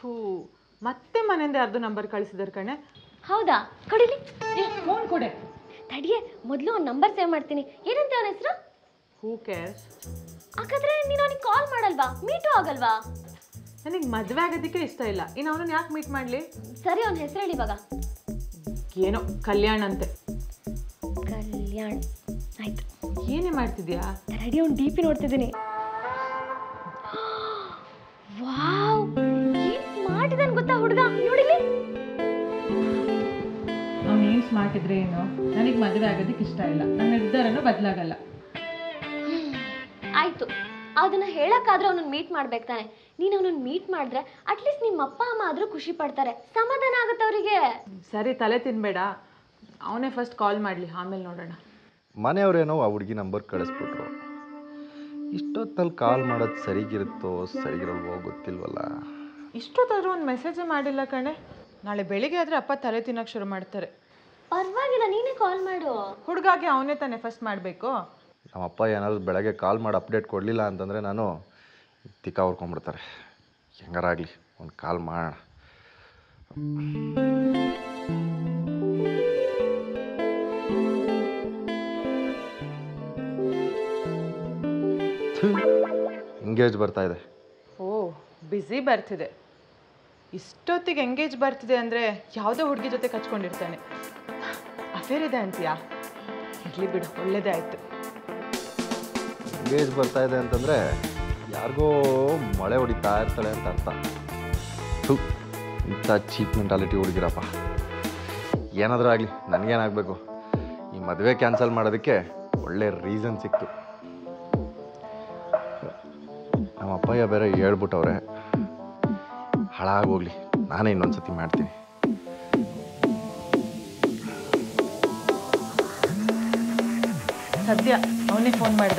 ಥೂ ಮತ್ತೆ ಮನೆಯಿಂದ ಯಾರ್ದು ನಂಬರ್ ಕಳಿಸಿದಾರೆ ಕಣೆ ಹೌದಾ ಕೊಡಿಲಿ ಫೋನ್ ಕೊಡೆ ತಡಿಯೇ ಮೊದಲು ಒಂದು ನಂಬರ್ ಸೇವ್ ಮಾಡ್ತೀನಿ ಏನಂತ ಅವನ ಹೆಸರು ಹೂ ಕೇರ್ಸ್ ಹಾಗಾದ್ರೆ ನೀನು ಅವನಿಗೆ ಕಾಲ್ ಮಾಡಲ್ವಾ ಮೀಟು ಆಗಲ್ವಾ ನನಗೆ ಮದುವೆ ಆಗೋದಕ್ಕೆ ಇಷ್ಟ ಇಲ್ಲ ಇನ್ನು ಅವನನ್ನ ಯಾಕೆ ಮೀಟ್ ಮಾಡಲಿ ಸರಿ ಅವನ ಹೆಸರು ಹೇಳಿ ಇವಾಗ ಏನೋ ಕಲ್ಯಾಣ್ ಅಂತೆ ಕಲ್ಯಾಣ್ ಆಯ್ತು ಏನೇ ಮಾಡ್ತಿದ್ಯಾ ರೆಡಿ ಅವ್ನು ಡಿ ಪಿ ನೋಡ್ತಿದ್ದೀನಿ ವಾವ್ ಏನ್ ಸ್ಮಾರ್ಟ್ ಇದಾನ್ ಗೊತ್ತಾ ಹುಡುಗ ನೋಡಿಲಿ ಅವ್ನು ಏನು ಸ್ಮಾರ್ಟ್ ಇದ್ರೆ ಏನು ನನಗೆ ಮದುವೆ ಆಗೋದಕ್ಕೆ ಇಷ್ಟ ಇಲ್ಲ ನನ್ನ ನಿರ್ಧಾರನೂ ಬದಲಾಗಲ್ಲ ಆಯ್ತು ಅದನ್ನ ಹೇಳಕ್ಕಾದ್ರೂ ಅವನನ್ನ ಮೀಟ್ ಮಾಡ್ಬೇಕು ತಾನೆ ನೀನು ಅವನನ್ನ ಮೀಟ್ ಮಾಡಿದ್ರೆ ಅಟ್ಲೀಸ್ಟ್ ನಿಮ್ಮ ಅಪ್ಪ ಅಮ್ಮ ಆದ್ರೂ ಖುಷಿ ಪಡ್ತಾರೆ ಸಮಾಧಾನ ಆಗುತ್ತೆ ಅವರಿಗೆ ಸರಿ ತಲೆ ತಿನ್ಬೇಡ ಅವನೇ ಫಸ್ಟ್ ಕಾಲ್ ಮಾಡಲಿ ಆಮೇಲೆ ನೋಡೋಣ ಮನೆಯವರೇನೋ ಆ ಹುಡುಗಿ ನಂಬರ್ ಕಳಿಸ್ಬಿಟ್ರು ಇಷ್ಟೊತ್ತಲ್ಲಿ ಕಾಲ್ ಮಾಡೋದು ಸರಿಗಿರುತ್ತೋ ಸರಿಗಿರಲ್ವೋ ಗೊತ್ತಿಲ್ವಲ್ಲ ಇಷ್ಟೊತ್ತಾದ್ರೂ ಒಂದು ಮೆಸೇಜೇ ಮಾಡಿಲ್ಲ ಕಣೆ ನಾಳೆ ಬೆಳಿಗ್ಗೆ ಆದ್ರೆ ಅಪ್ಪ ತಲೆ ತಿನ್ನೋಕೆ ಶುರು ಮಾಡ್ತಾರೆ ಪರವಾಗಿಲ್ಲ ನೀನೇ ಕಾಲ್ ಮಾಡು ಹುಡುಗಾಗೆ ಅವನೇ ತಾನೇ ಫಸ್ಟ್ ಮಾಡಬೇಕು ನಮ್ಮಪ್ಪ ಏನಾದರೂ ಬೆಳಗ್ಗೆ ಕಾಲ್ ಮಾಡಿ ಅಪ್ಡೇಟ್ ಕೊಡಲಿಲ್ಲ ಅಂತಂದರೆ ನಾನು ತಿಕ್ಕ ಹೊಡ್ಕೊಂಡ್ಬಿಡ್ತಾರೆ ಹೆಂಗಾರಾಗಲಿ ಒಂದು ಕಾಲ್ ಮಾಡೋಣ ಎಂಗೇಜ್ ಬರ್ತಾ ಇದೆ ಓ ಬ್ಯುಸಿ ಬರ್ತಿದೆ ಇಷ್ಟೊತ್ತಿಗೆ ಎಂಗೇಜ್ ಬರ್ತಿದೆ ಅಂದರೆ ಯಾವುದೋ ಹುಡುಗಿ ಜೊತೆ ಕಚ್ಕೊಂಡಿರ್ತಾನೆ ಅಫೇರ್ ಇದೆ ಅಂತೀಯಾ ಇರಲಿ ಬಿಡು ಒಳ್ಳೇದೇ ಆಯಿತು ಎಂಗೇಜ್ ಬರ್ತಾ ಇದೆ ಅಂತಂದರೆ ಯಾರಿಗೋ ಮಳೆ ಹೊಡಿತಾ ಇರ್ತಾಳೆ ಅಂತ ಅರ್ಥ ಥು, ಇಂಥ ಚೀಪ್ ಮೆಂಟಾಲಿಟಿ ಹುಡುಗಿರಪ್ಪ ಏನಾದರೂ ಆಗಲಿ ನನಗೇನಾಗಬೇಕು ಈ ಮದುವೆ ಕ್ಯಾನ್ಸಲ್ ಮಾಡೋದಕ್ಕೆ ಒಳ್ಳೆ ರೀಸನ್ ಸಿಕ್ತು ನಮ್ಮ ಅಪ್ಪಯ್ಯ ಬೇರೆ ಹೇಳ್ಬಿಟ್ಟವ್ರೆ ಹಾಳಾಗೋಗ್ಲಿ ನಾನೇ ಇನ್ನೊಂದು ಸತಿ ಮಾಡ್ತೀನಿ ಸದ್ಯ ಅವನೇ ಫೋನ್ ಮಾಡ್ದ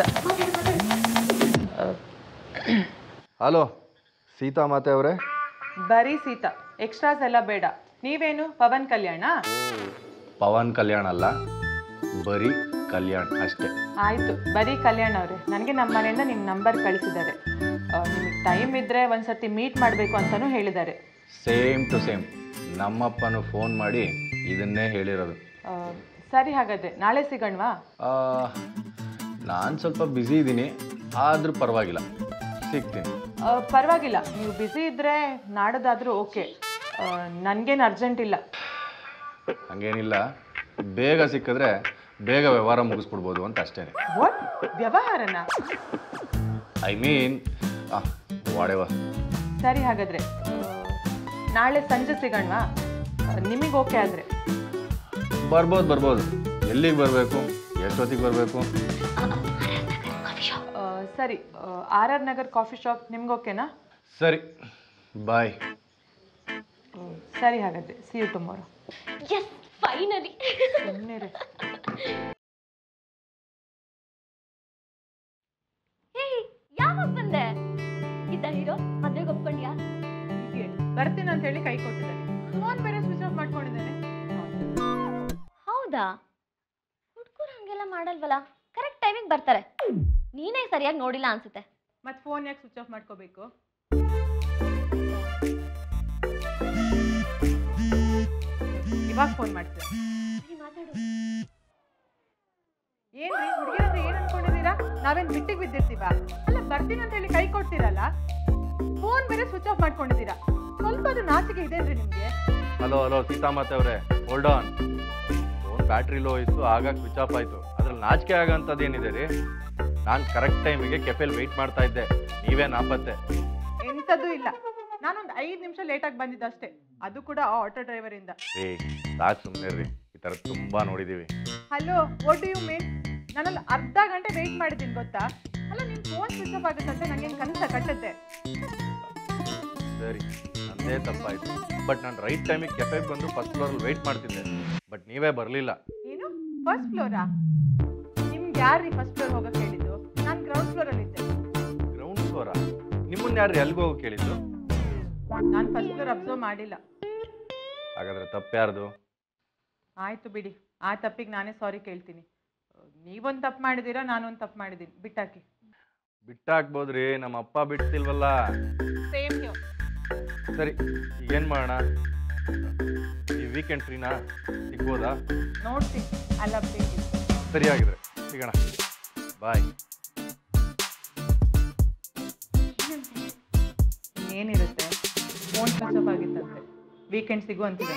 ಹಲೋ ಸೀತಾ ಮಾತೆ ಅವರೇ ಬರೀ ಸೀತಾ ಎಕ್ಸ್ಟ್ರಾಸ್ ಎಲ್ಲ ಬೇಡ ನೀವೇನು ಪವನ್ ಕಲ್ಯಾಣ ಪವನ್ ಕಲ್ಯಾಣ್ ಅಲ್ಲ ಬರೀ ಕಲ್ಯಾಣ್ ಅಷ್ಟೇ ಆಯಿತು ಬರೀ ಕಲ್ಯಾಣ್ ಅವರೇ ನನಗೆ ನಮ್ಮ ಮನೆಯಿಂದ ನಿಮ್ಮ ನಂಬರ್ ಕಳಿಸಿದ್ದಾರೆ ನಿಮಗೆ ಟೈಮ್ ಇದ್ದರೆ ಒಂದ್ಸತಿ ಮೀಟ್ ಮಾಡಬೇಕು ಅಂತಲೂ ಹೇಳಿದ್ದಾರೆ ಸೇಮ್ ಟು ಸೇಮ್ ನಮ್ಮಪ್ಪನು ಫೋನ್ ಮಾಡಿ ಇದನ್ನೇ ಹೇಳಿರೋದು ಆ, ಸರಿ ಹಾಗಾದರೆ ನಾಳೆ ಸಿಗೋಣವಾ ನಾನು ಸ್ವಲ್ಪ ಬ್ಯುಸಿ ಇದ್ದೀನಿ ಆದರೂ ಪರವಾಗಿಲ್ಲ ಸಿಗ್ತೀನಿ ಆ, ಪರವಾಗಿಲ್ಲ ನೀವು ಬ್ಯುಸಿ ಇದ್ದರೆ ನಾಡೋದಾದರೂ ಓಕೆ ನನಗೇನು ಅರ್ಜೆಂಟ್ ಇಲ್ಲ ಹಂಗೇನಿಲ್ಲ ಬೇಗ ಸಿಕ್ಕಿದ್ರೆ ಬೇಗ ವ್ಯವಹಾರ ಮುಗಿಸ್ಬಿಡ್ಬೋದು ಅಂತ ಅಷ್ಟೇ ವಾಟ್ ವ್ಯವಹಾರನ ಐ ಮೀನ್ ವಾಡೆವ ಸರಿ ಹಾಗಾದರೆ ನಾಳೆ ಸಂಜೆ ಸಿಗೋಣವಾ ನಿಮಗೆ ಓಕೆ ಆದರೆ ಬರ್ಬೋದು ಬರ್ಬೋದು ಎಲ್ಲಿಗೆ ಬರಬೇಕು ಎಷ್ಟೊತ್ತಿಗೆ ಬರಬೇಕು ಸರಿ R R Nagar coffee shop ನಿಮ್ಗೆ ಓಕೆನಾ ಸರಿ ಬಾಯ್ ಸರಿ ಹಾಗಾದರೆ see you tomorrow yes finally ಸುಮ್ಮನೆ ರೀ ಹೇ ಯಾವಾಗ ಬಂದೆ ಇದ್ದ ಹೀರೋ ಮದ್ವೆಗೆ ಒಪ್ಕೊಂಡ್ಯಾ Idiot. ಬರ್ತೀನಿ ಅಂತ ಹೇಳಿ ಕೈ ಕೊಟ್ಟಿದ್ದಾನೆ ಫೋನ್ ಬೇರೆ ಸ್ವಿಚ್ ಆಫ್ ಮಾಡ್ಕೊಂಡಿದ್ದಾನೆ ಹೌದಾ ಹುಡ್ಗರು ಹಂಗೆಲ್ಲ ಮಾಡಲ್ವಲ್ಲ ಕರೆಕ್ಟ್ ಟೈಮಿಗೆ ಬರ್ತಾರೆ ನೀನೇ ಸರಿಯಾಗಿ ನೋಡಿಲ್ಲ ಅನ್ಸುತ್ತೆ ಮತ್ತೆ ಫೋನ್ ಯಾಕೆ ಸ್ವಿಚ್ ಆಫ್ ಮಾಡ್ಕೋಬೇಕು ಇವಾಗ ಫೋನ್ ಮಾಡ್ತೀನಿ ಸರಿ ಮಾತಾಡು ಏನ್ರಿ ಹುಡುಗಿರಂದ್ರೆ ಏನ್ ಅನ್ಕೊಂಡಿದ್ದೀರಾ ನಾವೇನ್ ಬಿಟ್ಟಿಗೆ ಬಿದ್ದಿರ್ತೀವ ಅಲ್ಲ ಬರ್ತೀನಿ ಅಂತ ಹೇಳಿ ಕೈ ಕೊಡ್ತೀರಲ್ಲ ಫೋನ್ ಬೇರೆ ಸ್ವಿಚ್ ಆಫ್ ಮಾಡ್ಕೊಂಡಿದ್ದೀರಾ ಸ್ವಲ್ಪ ಅದು ನಾಚಿಕೆ ಇದೆನ್ರಿ ನಿಮ್ಗೆ ಹಲೋ ಹಲೋ ಸೀತಾಮಾತೆ ಅವರೇ hold on phone battery low ಇತ್ತು ಆಗಾಗ ಸ್ವಿಚ್ ಆಫ್ ಆಯಿತು ಅದ್ರಲ್ಲಿ ನಾಚಿಕೆ ಆಗೋಂಥದ್ದು ಏನಿದೆ ರೀ ನಾನು ಕರೆಕ್ಟ್ ಟೈಮಿಗೆ ಕೆಫೆಲ್ ವೆಯ್ಟ್ ಮಾಡ್ತಾ ಇದ್ದೆ ನೀವೇ ನಾಪತ್ತೆ ಎಂಥದ್ದು ಇಲ್ಲ ನಾನೊಂದು ಐದು ನಿಮಿಷ ಲೇಟಾಗಿ ಬಂದಿದ್ದೆ ಅಷ್ಟೇ ಅದು ಕೂಡ ಆ ಆಟೋ ಡ್ರೈವರ್ ಇಂದ ಏ ಸಾಕು ಸುಮ್ಮನೆ ರೀ ಈ ಥರ ತುಂಬ ನೋಡಿದ್ದೀವಿ hello what do you mean ನಾನಲ್ಲಿ ಅರ್ಧ ಗಂಟೆ ವೆಯ್ಟ್ ಮಾಡಿದ್ದೀನಿ ಗೊತ್ತಾ ಅಲ್ಲ ನಿಮ್ ಫೋನ್ ಸ್ವಿಚ್ ಆಫ್ ಆಗುತ್ತಂತೆ ನಂಗೇನು ಕನಸ ಕಟ್ಟುತ್ತೆ ಸರಿ ನಂದೇ ತಪ್ಪಾಯಿತು ಬಟ್ ನಾನು ರೈಟ್ ಟೈಮಿಗೆ ಕೆಫೆಗೆ ಬಂದು ಫಸ್ಟ್ ಫ್ಲೋರಲ್ಲಿ ವೆಯ್ಟ್ ಮಾಡ್ತಿದ್ದೆ ಬಟ್ ನೀವೇ ಬರಲಿಲ್ಲ ಏನು ಫಸ್ಟ್ ಫ್ಲೋರಾ ನಿಮ್ಗೆ ಯಾರ್ರಿ ಫಸ್ಟ್ ಫ್ಲೋರ್ ಹೋಗಕ್ಕೆ ಹೇಳಿದ್ದು ನಾನು ಗ್ರೌಂಡ್ ಫ್ಲೋರಲ್ಲಿ ಇದ್ದೆ ಗ್ರೌಂಡ್ ಫ್ಲೋರಾ ನಿಮ್ಮನ್ನ ಯಾರು ಎಲ್ಲಿಗೆ ಹೋಗೋ ಕೇಳಿದ್ದು ನಾನು ಫಸ್ಟ್ ಫ್ಲೋರ್ ಅಬ್ಸರ್ವ್ ಮಾಡಿಲ್ಲ ಹಾಗಾದ್ರೆ ತಪ್ಪು ಯಾರ್ದು ಆಯ್ತು ಬಿಡಿ ಆ ತಪ್ಪಿಗೆ ನಾನೇ ಸಾರಿ ಕೇಳ್ತೀನಿ ನೀವೊಂದು ತಪ್ಪು ಮಾಡಿದ್ದೀರಾ ನಾನೊಂದು ತಪ್ಪು ಮಾಡಿದ್ದೀನಿ ಬಿಟ್ಟಾಕಿ ಬಿಟ್ಟಾಕ್ಬೋದ್ರಿ ನಮ್ಮ ಅಪ್ಪ ಬಿಡ್ತಿಲ್ವಲ್ಲ ಸೇಮ್ ಸರಿ ಏನು ಮಾಡೋಣ ಈ ವೀಕೆಂಡ್ ಫ್ರೀನಾ ಸಿಗ್ಬೋದಾ ನೋಡ್ತೀನಿ ಅಲ್ಲ ಪ್ಲೀಸ್ ಸರಿಯಾಗಿದ್ರೆ ಸಿಗೋಣ ಬಾಯ್ ಏನಿರುತ್ತೆ ಫೋನ್ ಸ್ವಿಚ್ ಆಫ್ ಆಗಿತ್ತಂತೆ ವೀಕೆಂಡ್ ಸಿಗು ಅಂತಿದೆ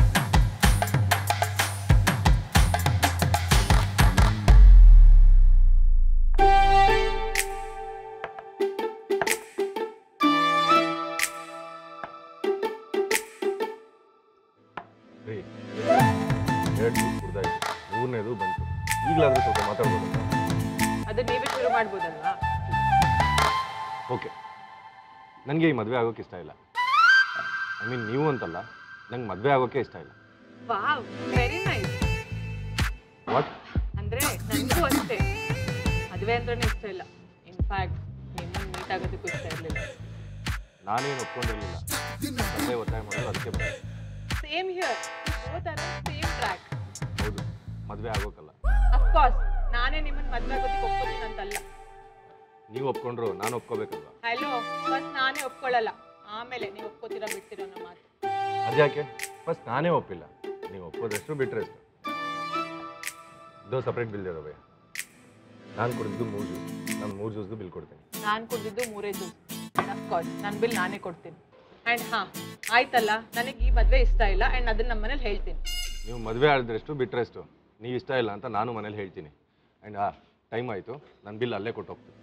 ರೀ ಎರಡು ಜ್ಯೂಸ್ ಕುಡ್ದಾಯ್ತು ಮೂರನೇದು ಬಂತು ಈಗಲಾದರೂ ಸ್ವಲ್ಪ ಮಾತಾಡ್ಬೋದು ಅದನ್ನ ನೀವೇ ಶುರು ಮಾಡ್ಬೋದಲ್ವಾ ಓಕೆ ನನಗೆ ಈ ಮದುವೆ ಆಗೋಕೆ ಇಷ್ಟ ಇಲ್ಲ ಐ ಮೀನ್ ನೀವು ಅಂತಲ್ಲ ನಂಗೆ ಮದುವೆ ಆಗೋಕೆ ಇಷ್ಟ ಇಲ್ಲ ವಾವ್ ವೆರಿ ನೈಸ್ ವಾಟ್ ಅಂದ್ರೆ ನನಗೂ ಅಷ್ಟೇ ಮದುವೆ ಅಂದ್ರೆ ಇಷ್ಟ ಇಲ್ಲ ಇನ್ಫ್ಯಾಕ್ಟ್ ನಿಮ್ಮನ್ನು ಮೀಟ್ ಆಗೋದಕ್ಕೂ ಇಷ್ಟ ಇರಲಿಲ್ಲ ನಾನೇನು ಒಪ್ಕೊಂಡಿರಲಿಲ್ಲ ತಂದೆ ಒತ್ತಾಯ ಮಾಡೋದು ಅದಕ್ಕೆ ಬಂದೆ same here both are same track ಹೌದು ಮದುವೆ ಆಗೋಕಲ್ಲ ಅಫ್ಕೋರ್ಸ್ ನಾನೇ ನಿಮ್ಮನ್ನ ಮದುವೆ ಆಗೋದಕ್ಕೆ ಒಪ್ಕೋತೀನಿ ಅಂತಲ್ಲ ನೀವು ಒಪ್ಕೊಂಡ್ರು ನಾನು ಒಪ್ಕೋಬೇಕಲ್ವಾ ಹಲೋ ಫಸ್ಟ್ ನಾನೇ ಒಪ್ಕೊಳ್ಳಲ್ಲ ಆಮೇಲೆ ನೀವು ಒಪ್ಕೋತೀರಾ ಬಿಡ್ತೀರಾ ಅನ್ನೋ ಮಾತು ಅದ್ಯಾಕೆ ಫಸ್ಟ್ ನಾನೇ ಒಪ್ಪಿಲ್ಲ ನೀವು ಒಪ್ಪೋದಷ್ಟು ಬಿಟ್ಟರೆ ಎಷ್ಟು ಇದು ಸಪ್ರೇಟ್ ಬಿಲ್ ಇದಾವೆ ನಾನು ಕೊಡಿದ್ದು ಮೂರು ಜ್ಯೂಸ್ ನಾನು ಮೂರು ಜ್ಯೂಸ್ದು ಬಿಲ್ ಕೊಡ್ತೀನಿ ನಾನು ಕುಡಿದಿದ್ದು ಮೂರೇ ಜ್ಯೂಸ್ ಅಫ್ಕೋರ್ಸ್ ನನ್ನ ಬಿಲ್ ನಾನೇ ಕೊಡ್ತೀನಿ ಆ್ಯಂಡ್ ಹಾಂ ಆಯ್ತಲ್ಲ ನನಗೆ ಈ ಮದುವೆ ಇಷ್ಟ ಇಲ್ಲ ಆ್ಯಂಡ್ ಅದನ್ನ ನಮ್ಮ ಮನೇಲಿ ಹೇಳ್ತೀನಿ ನೀವು ಮದುವೆ ಆಡಿದ್ರೆಷ್ಟು ಬಿಟ್ರೆಷ್ಟು ನೀವು ಇಷ್ಟ ಇಲ್ಲ ಅಂತ ನಾನು ಮನೇಲಿ ಹೇಳ್ತೀನಿ ಆ್ಯಂಡ್ ಆ ಟೈಮ್ ಆಯಿತು ನನ್ನ ಬಿಲ್ ಅಲ್ಲೇ ಕೊಟ್ಟು ಹೋಗ್ತೀನಿ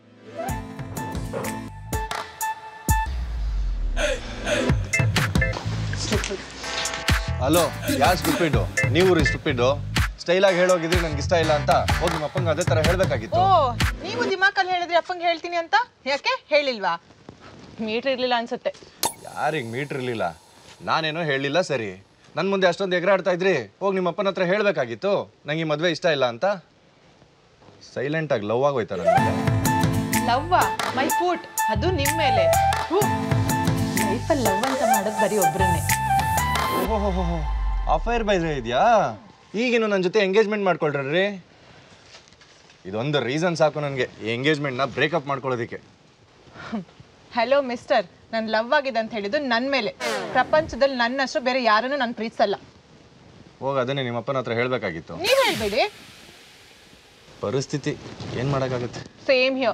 ಹಲೋ ಯಾರು ಸ್ಟುಪಿಡು ನೀವು ರೀ ಸ್ಟುಪಿಡು ಸ್ಟೈಲಾಗಿ ಹೇಳೋಗಿದ್ರಿ ನನಗೆ ಇಷ್ಟ ಇಲ್ಲ ಅಂತ ಹೋಗಿ ನಿಮ್ಮ ಅಪ್ಪಂಗೆ ಅದೇ ಥರ ಹೇಳಬೇಕಾಗಿತ್ತು ಓ ನೀವು ದಿಮಾಕಲ್ಲಿ ಹೇಳಿದ್ರಿ ಅಪ್ಪಂಗೆ ಹೇಳ್ತೀನಿ ಅಂತ ಯಾಕೆ ಹೇಳಿಲ್ವಾ ಮೀಟ್ರ್ ಇರಲಿಲ್ಲ ಅನ್ಸುತ್ತೆ ಯಾರಿಗೆ ಮೀಟ್ರ್ ಇರಲಿಲ್ಲ ನಾನೇನೋ ಹೇಳಿಲ್ಲ ಸರಿ ನನ್ನ ಮುಂದೆ ಅಷ್ಟೊಂದು ಎಗರಾಡ್ತಾ ಇದ್ರಿ ಹೋಗಿ ನಿಮ್ಮ ಅಪ್ಪನ ಹತ್ರ ಹೇಳಬೇಕಾಗಿತ್ತು ನಂಗೆ ಈ ಮದುವೆ ಇಷ್ಟ ಇಲ್ಲ ಅಂತ ಸೈಲೆಂಟಾಗಿ ಲವ್ ಆಗೋಯ್ತಾ ನನ್ನ ಮೇಲೆ ಲವ್ವ ಮೈ ಫೂಟ್ ಅದು ನಿಮ್ಮ ಮೇಲೆ ಲೈಫಲ್ಲಿ ಲವ್ ಅಂತ ಮಾಡೋದು ಬರೀ ಒಬ್ರನ್ನೇ ಓಹೋ ಅಫೈರ್ ಬೈದ್ರೆ ಇದೆಯಾ ಈಗೇನು ನನ್ನ ಜೊತೆ ಎಂಗೇಜ್ಮೆಂಟ್ ಮಾಡ್ಕೊಳ್ರಿ ಇದೊಂದು ರೀಸನ್ ಸಾಕು ನನಗೆ ಈ ಎಂಗೇಜ್ಮೆಂಟ್ನ ಬ್ರೇಕಪ್ ಮಾಡ್ಕೊಳ್ಳೋದಕ್ಕೆ ಹಲೋ ಮಿಸ್ಟರ್ ನಾನು ಲವ್ ಆಗಿದೆ ಅಂತ ಹೇಳಿದ್ದು ನನ್ನ ಮೇಲೆ ಪ್ರಪಂಚದಲ್ಲಿ ನನ್ನಷ್ಟು ಬೇರೆ ಯಾರನ್ನು ನಾನು ಪ್ರೀತಿಸಲ್ಲ ಹೋಗಿ ಅದನ್ನೇ ನಿಮ್ಮ ಅಪ್ಪನ ಹತ್ರ ಹೇಳಬೇಕಾಗಿತ್ತು ನೀವು ಹೇಳ್ಬೇಡಿ ಪರಿಸ್ಥಿತಿ ಏನು ಮಾಡೋಕ್ಕಾಗುತ್ತೆ ಸೇಮ್ ಹಿಯರ್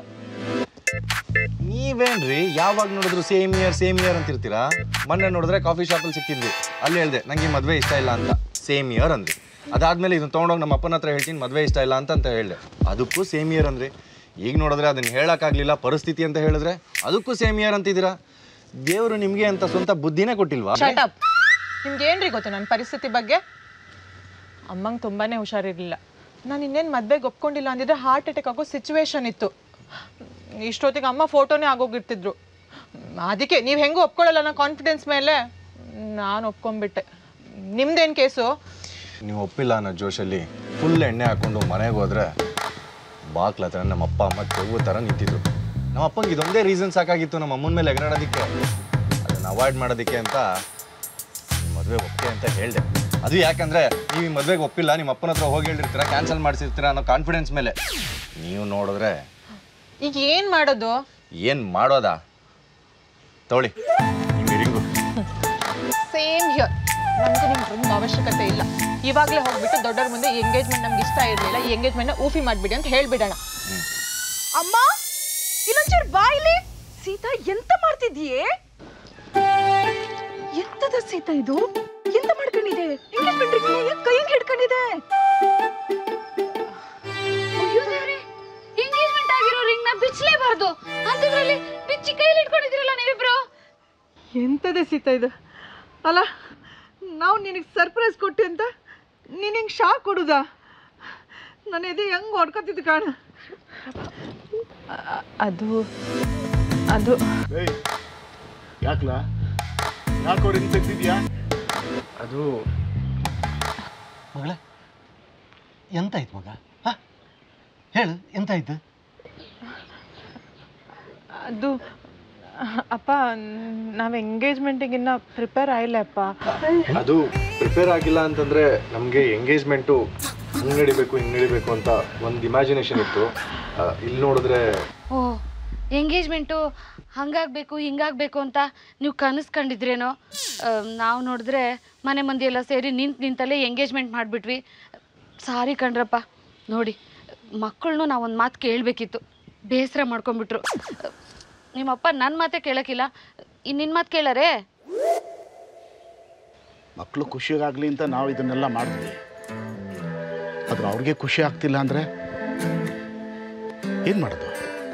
ನೀವೇನ್ರಿ ಯಾವಾಗ ನೋಡಿದ್ರು ಸೇಮ್ ಇಯರ್ ಸೇಮ್ ಇಯರ್ ಅಂತಿರ್ತೀರಾ ಮೊನ್ನೆ ನೋಡಿದ್ರೆ ಕಾಫಿ ಶಾಪಲ್ಲಿ ಸಿಕ್ಕಿದ್ವಿ ಅಲ್ಲಿ ಹೇಳ್ದೆ ನಂಗೆ ಈ ಮದುವೆ ಇಷ್ಟ ಇಲ್ಲ ಅಂತ ಸೇಮ್ ಇಯರ್ ಅಂದ್ರಿ ಅದಾದ್ಮೇಲೆ ಇದನ್ನ ತೊಗೊಂಡೋಗಿ ನಮ್ಮ ಅಪ್ಪನ ಹತ್ರ ಹೇಳ್ತೀನಿ ಮದುವೆ ಇಷ್ಟ ಇಲ್ಲ ಅಂತ ಅಂತ ಹೇಳಿದೆ ಅದಕ್ಕೂ ಸೇಮ್ ಇಯರ್ ಅಂದ್ರಿ ಈಗ ನೋಡಿದ್ರೆ ಅದನ್ನ ಹೇಳೋಕ್ಕಾಗಲಿಲ್ಲ ಪರಿಸ್ಥಿತಿ ಅಂತ ಹೇಳಿದ್ರೆ ಅದಕ್ಕೂ ಸೇಮ್ ಇಯರ್ ಅಂತಿದ್ದೀರಾ ದೇವರು ನಿಮಗೆ ಅಂತ ಸ್ವಂತ ಬುದ್ಧಿನೇ ಕೊಟ್ಟಿಲ್ವಾ ಶಟ್ ಅಪ್ ನಿಮ್ಗೆ ಏನ್ರಿ ಗೊತ್ತು ನನ್ನ ಪರಿಸ್ಥಿತಿ ಬಗ್ಗೆ ಅಮ್ಮಂಗೆ ತುಂಬಾನೇ ಹುಷಾರಿರ್ಲಿಲ್ಲ ನಾನು ಇನ್ನೇನು ಮದ್ವೆಗೆ ಒಪ್ಕೊಂಡಿಲ್ಲ ಅಂದಿದ್ರೆ ಹಾರ್ಟ್ ಅಟ್ಯಾಕ್ ಆಗೋ ಸಿಚುವೇಶನ್ ಇತ್ತು ಇಷ್ಟೊತ್ತಿಗೆ ಅಮ್ಮ ಫೋಟೋನೇ ಆಗೋಗಿರ್ತಿದ್ರು ಅದಕ್ಕೆ ನೀವು ಹೆಂಗೂ ಒಪ್ಕೊಳ್ಳಲ್ಲ ಅನ್ನೋ ಕಾನ್ಫಿಡೆನ್ಸ್ ಮೇಲೆ ನಾನು ಒಪ್ಕೊಂಡ್ಬಿಟ್ಟೆ ನಿಮ್ದೇನು ಕೇಸು ನೀವು ಒಪ್ಪಿಲ್ಲ ಅನ್ನೋ ಜೋಶಲ್ಲಿ ಫುಲ್ ಎಣ್ಣೆ ಹಾಕೊಂಡು ಮನೆಗೆ ಹೋದ್ರೆ ಬಾಕ್ಲ ಹತ್ರ ನಮ್ಮ ಅಪ್ಪ ಅಮ್ಮ ತೆವು ಥರ ನಿಂತಿದ್ರು ನಮ್ಮ ಅಪ್ಪಂಗೆ ಇದೊಂದೇ ರೀಸನ್ ಸಾಕಾಗಿತ್ತು ನಮ್ಮ ಅಮ್ಮನ ಮೇಲೆ ಎಗರಾಡೋದಕ್ಕೆ ಅದನ್ನು ಅವಾಯ್ಡ್ ಮಾಡೋದಕ್ಕೆ ಅಂತ ಮದುವೆ ಒಪ್ಪಿಗೆ ಅಂತ ಹೇಳಿದೆ ಅದು ಯಾಕಂದ್ರೆ ನೀವು ಈ ಮದುವೆಗೆ ಒಪ್ಪಿಲ್ಲ ನಿಮ್ಮ ಅಪ್ಪನ ಹತ್ರ ಹೋಗಿ ಹೇಳಿರ್ತೀರ ಕ್ಯಾನ್ಸಲ್ ಮಾಡಿಸಿರ್ತೀರ ಅನ್ನೋ ಕಾನ್ಫಿಡೆನ್ಸ್ ಮೇಲೆ ನೀವು ನೋಡಿದ್ರೆ ಈಗ ಏನು ಮಾಡೋದು ಏನು ಮಾಡೋದಾ ತಗೊಳ್ಳಿ ನಿಮ್ಗೆ ರಿಂಗು ಸೇಮ್ ಹಿಯರ್ ನನಗೂ ನಿಮ್ಮ ರಿಂಗ್ ಅವಶ್ಯಕತೆ ಇಲ್ಲ ಇವಾಗಲೇ ಹೋಗ್ಬಿಟ್ಟು ದೊಡ್ಡವ್ರ ಮುಂದೆ ಈ ಎಂಗೇಜ್ಮೆಂಟ್ ನಮ್ಗೆ ಇಷ್ಟ ಇರಲಿಲ್ಲ ಈ ಎಂಗೇಜ್ಮೆಂಟ್ನ ಊಫಿ ಮಾಡಿಬಿಡಿ ಅಂತ ಹೇಳ್ಬಿಡೋಣ ಅಮ್ಮ ಇಲ್ಲೊಂಚೂರು ಬಾ ಇಲ್ಲಿ ಸೀತಾ ಎಂತ ಮಾಡ್ತಿದ್ಯೆ ಎಂತದ ಸೀತಾ ಇದು ಎಂತ ಮಾಡ್ಕೊಂಡಿದೆ ಎಂಗೇಜ್ಮೆಂಟ್ ರಿಂಗ್ ಕೈಗೆ ಹಿಡ್ಕೊಂಡಿದೆ ಎಂಗೇಜ್ಮೆಂಟ್ ಆಗಿರೋ ರಿಂಗ್ ನ ಬಿಚ್ಚಲೇಬಾರ್ದು ಅಂತದ್ರಲ್ಲಿ ಬಿಚ್ಚಿ ಕೈಲಿ ಇಟ್ಕೊಂಡಿದ್ದೀರಲ್ಲ ನೀವಿಬ್ರು ಎಂತದ ಸೀತಾ ಇದು ಅಲ್ಲ ನಾವು ನಿನಗೆ ಸರ್ಪ್ರೈಸ್ ಕೊಟ್ಟಿ ಅಂತ ನೀನು ಹಿಂಗೆ ಶಾಕ್ ಕೊಡುದಾ ನನ್ನ ಎದೆ ಹೆಂಗ್ ಹೊಡ್ಕೊತಿದ್ದು ಕಾಣ ಅದು ಅದು ಯಾಕ್ಲ ಯಾಕೆ ಅವ್ರಿಗೆ ತೆಗ್ದಿದ್ಯಾ ಅದು ಮಗಳೇ ಎಂತಾಯ್ತು ಮಗ ಹ ಹೇಳು ಎಂತಾಯ್ತು ಅದು ಅಪ್ಪ ನಾವು ಎಂಗೇಜ್ಮೆಂಟಿಗಿನ್ನ ಪ್ರಿಪೇರ್ ಆಗಿಲ್ಲ ಅಪ್ಪ ಅದು ಪ್ರಿಪೇರ್ ಆಗಿಲ್ಲ ಅಂತಂದ್ರೆ ನಮಗೆ ಎಂಗೇಜ್ಮೆಂಟು ಹಂಗೆ ನಡಿಬೇಕು ಹಿಂಗೆ ನಡಿಬೇಕು ಅಂತ ಒಂದು ಇಮ್ಯಾಜಿನೇಷನ್ ಇತ್ತು ಆ, ಇಲ್ಲಿ ನೋಡಿದ್ರೆ ಓ ಎಂಗೇಜ್ಮೆಂಟು ಹಂಗಾಗಬೇಕು ಹಿಂಗಾಗಬೇಕು ಅಂತ ನೀವು ಕನಸು ಕಂಡಿದ್ರೇನೋ ನಾವು ನೋಡಿದ್ರೆ ಮನೆ ಮಂದಿ ಎಲ್ಲ ಸೇರಿ ನಿಂತು ನಿಂತಲ್ಲೇ ಎಂಗೇಜ್ಮೆಂಟ್ ಮಾಡಿಬಿಟ್ವಿ ಸಾರಿ ಕಣ್ರಪ್ಪ ನೋಡಿ ಮಕ್ಕಳನ್ನು ನಾವು ಒಂದು ಮಾತು ಕೇಳಬೇಕಿತ್ತು ಬೇಸರ ಮಾಡ್ಕೊಂಬಿಟ್ರು ನಿಮ್ಮಪ್ಪ ನನ್ನ ಮಾತೇ ಕೇಳೋಕ್ಕಿಲ್ಲ ಇನ್ನು ನಿನ್ನ ಮಾತು ಕೇಳರೇ ಮಕ್ಕಳು ಖುಷಿಗಾಗಲಿ ಅಂತ ನಾವು ಇದನ್ನೆಲ್ಲ ಮಾಡಿದ್ವಿ ಆದ್ರೆ ಅವ್ರಿಗೆ ಖುಷಿ ಆಗ್ತಿಲ್ಲ ಅಂದರೆ ಏನು ಮಾಡೋದು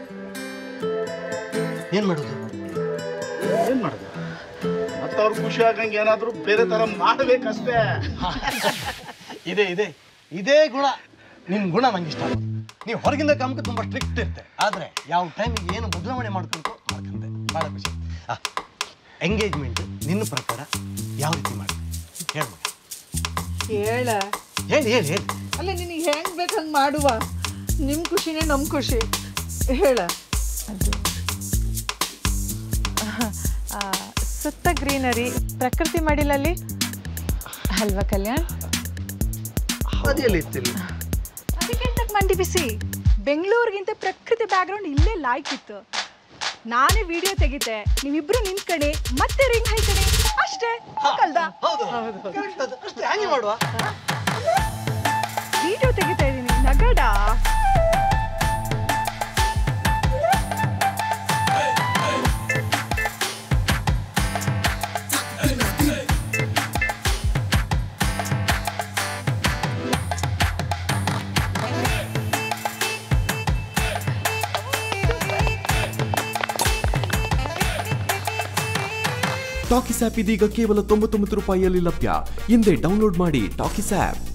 ಏನು ಮಾಡೋದು ಏನು ಮಾಡೋದು ಮತ್ತೆ ಅವ್ರು ಖುಷಿ ಆಗಂಗೆ ಏನಾದರೂ ಬೇರೆ ಥರ ಮಾಡಬೇಕಷ್ಟೇ ಇದೆ ಇದೆ ಇದೇ ಗುಣ ನಿಮ್ಮ ಗುಣ ನಂಗೆ ಇಷ್ಟ ಆಗೋದು ನೀವು ಹೊರಗಿಂದ ಕಾಮಕ್ಕೆ ತುಂಬ ಸ್ಟ್ರಿಕ್ಟ್ ಇರ್ತೆ ಆದರೆ ಯಾವ ಟೈಮಿಗೆ ಏನು ಬದಲಾವಣೆ ಮಾಡ್ಕೊಂತ ಮಾಡ್ಕೊಂತೆ ಭಾಳ ಖುಷಿ ಎಂಗೇಜ್ಮೆಂಟ್ ನಿನ್ನ ಪ್ರಕಾರ ಯಾವ ರೀತಿ ಮಾಡಿ ಹೇಳ್ಬೋದು ಹೇಳ ಹೇಳಿ ಹೇಳಿ ಹೇಳಿ ಅಲ್ಲ ನಿನಗೆ ಹೆಂಗ್ ಬೇಕು ಹಂಗೆ ಮಾಡುವ ನಿಮ್ಮ ಖುಷಿನೇ ನಮ್ಮ ಖುಷಿ ಹೇಳ ಆ, ಸುತ್ತ ಗ್ರೀನರಿ ಪ್ರಕೃತಿ ಮಡಿಲಲ್ಲಿ ಅಲ್ವಾ ಕಲ್ಯಾಣ್ ಅದೇಲಿ ಇತ್ತಿಲ್ಲ ಅದಕ್ಕೆಂತ ಮಂಡಿ ಬಿಸಿ ಬೆಂಗಳೂರಿಗಿಂತ ಪ್ರಕೃತಿ ಬ್ಯಾಕ್ಗ್ರೌಂಡ್ ಇಲ್ಲೇ ಲಾಯ್ಕ್ ಇತ್ತು ನಾನೇ ವಿಡಿಯೋ ತೆಗಿತೆ ನೀವಿಬ್ರು ನಿಂತ್ಕಣಿ ಮತ್ತೆ ರಿಂಗ್ ಹಾಯ್ಕಣಿ ಅಷ್ಟೇ ಕಲ್ದ ಹೌದು Correct ಅದು. ಅಷ್ಟೇ ಹಂಗೆ ಮಾಡುವ ವಿಡಿಯೋ ತೆಗಿತಾ ಇದೀನಿ ನಗಡ ಟಾಕಿಸ್ ಆ್ಯಪ್ ಇದೀಗ ಕೇವಲ ತೊಂಬತ್ತೊಂಬತ್ತು ರೂಪಾಯಿಯಲ್ಲಿ ಲಭ್ಯ ಹಿಂದೆ ಡೌನ್ಲೋಡ್ ಮಾಡಿ ಟಾಕಿಸ್ ಆ್ಯಪ್